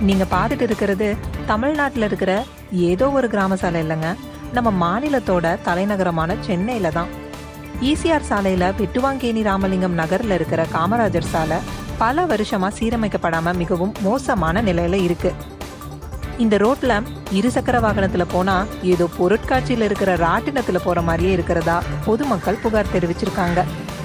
நீங்க பார்த்துட்டு இருக்கிறது தமிழ்நாட்டில் இருக்கிற ஏதோ ஒரு கிராம சாலை இல்லைங்க நம்ம மாநிலத்தோட தலைநகரமான சென்னையில தான் ஈசிஆர் சாலையில வெட்டுவாங்கேணி ராமலிங்கம் நகர்ல இருக்கிற காமராஜர் சாலை பல வருஷமா சீரமைக்கப்படாம மிகவும் மோசமான நிலையில இருக்கு இந்த ரோட்ல இருசக்கர வாகனத்துல போனா ஏதோ பொருட்காட்சியில இருக்கிற ராட்டினத்துல போற மாதிரியே இருக்கிறதா பொதுமக்கள் புகார் தெரிவிச்சிருக்காங்க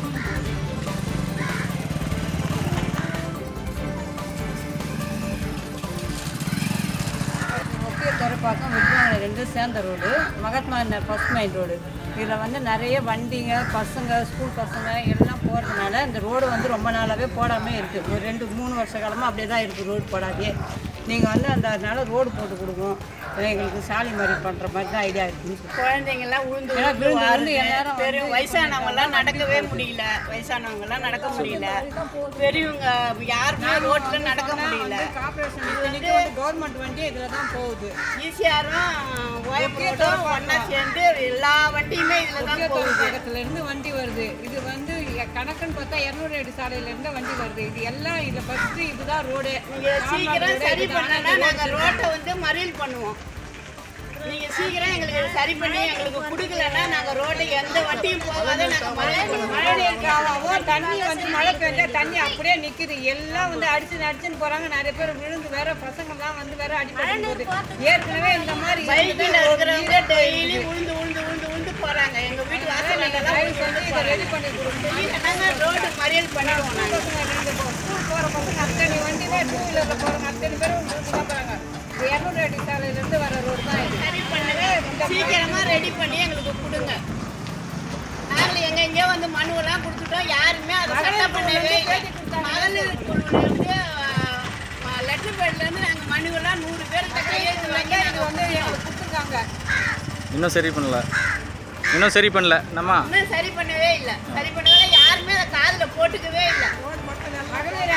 முக்கிய துறைப்பாக்கம் விக்ரமணி ரெண்டு சேர்ந்த road Mahatma first main road இதில் வந்து நிறைய வண்டிங்க பசங்க ஸ்கூல் பசங்க எல்லாம் போகிறதுனால இந்த ரோடு வந்து ரொம்ப நாளாகவே போடாமே இருக்குது ஒரு ரெண்டு மூணு வருஷ காலமாக அப்படியே தான் இருக்குது ரோடு போடாதே நீங்கள் வந்து அந்த அதனால ரோடு போட்டு கொடுக்கணும் எங்களுக்கு சாலை மாதிரி பண்ணுற மாதிரி தான் ஐடியா இருக்குன்னு குழந்தைங்கெல்லாம் உழுந்து ஏன்னா உழுந்து விழுந்து வாருங்க. விழுந்து எல்லாரும் பெரிய வந்து வயசானவங்கெல்லாம் நடக்கவே முடியல வயசானவங்கெல்லாம் நடக்க முடியல பெரியவங்க யாருமே ரோட்ல நடக்க முடியல கார்பரேஷன் கவர்மெண்ட் வண்டி இதில் தான் போகுது ஈஸியாரும் ஓயப்போட்டும் ஒன்றா சேர்ந்து எல்லா வண்டியுமே இதில் தான் போகுது இடத்துல இருந்து வண்டி வருது இது வந்து எ- கணக்குன்னு பார்த்தா இரநூறு அடி சாலையில இருந்து வண்டி வருது இது எல்லாம் இதுல ஃபர்ஸ்ட் இதுதான் ரோடு நீங்க சீக்கிரம் சரி பண்ணனா நாங்க ரோட்டை வந்து மறியல் பண்ணுவோம் நீங்க சீக்கிரம் எங்களுக்கு சரி பண்ணி எங்களுக்கு கொடுக்கலன்னா நாங்க ரோட்டை எந்த வண்டியும் போகாத நாங்க மறியல் பண்ணுவோம் மழை நீர் காவாவோ தண்ணி வந்து மழை பெஞ்சா தண்ணி அப்படியே நிக்குது எல்லாம் வந்து அடிச்சு அடிச்சுன்னு போறாங்க நிறைய பேர் விழுந்து வேற பசங்கள்லாம் வந்து வேற அடிப்பட்டு போகுது ஏற்கனவே இந்த மாதிரி பைக்கில் இருக்கிறவங்க டெய்லி உழுந்து உழுந்து உழுந்து உழுந்து போறாங்க எங்க வீட்டு வாசல்ல தயவு செஞ்சு இதை ரெடி பண்ணி கொடுங்க நாங்க ரோடு மறியல் பண்ணிடுவோம் நாங்க பசங்க ரெண்டு போ- ஸ்கூல் போற பசங்க அத்தனை வண்டியுமே டூ வீலர்ல போறாங்க அத்தனை பேரும் விழுந்து தான் போறாங்க இது இரநூறு அடி சாலையில இருந்து வர ரோடு தான் இது சரி பண்ணுங்க சீக்கிரமா ரெடி பண்ணி எங்களுக்கு கொடுங்க நாங்கள் எங்க எங்கேயோ வந்து மனுவெல்லாம் கொடுத்துட்டோம் யாருமே அதை சட்டம் பண்ணவே இல்லை மகளிர் குழுவிலேருந்து லெட்டர் பேட்லேருந்து நாங்கள் மனுவெல்லாம் நூறு பேர்கிட்ட கையெழுத்து வாங்கி இது நாங்கள் வந்து எங்களுக்கு கொடுத்துருக்காங்க இன்னும் சரி பண்ணல இன்னும் சரி பண்ணல நம்ம இன்னும் சரி பண்ணவே இல்லை சரி பண்ணவே இல்லை யாருமே அதை காதில் போட்டுக்கவே இல்லை மகளிர்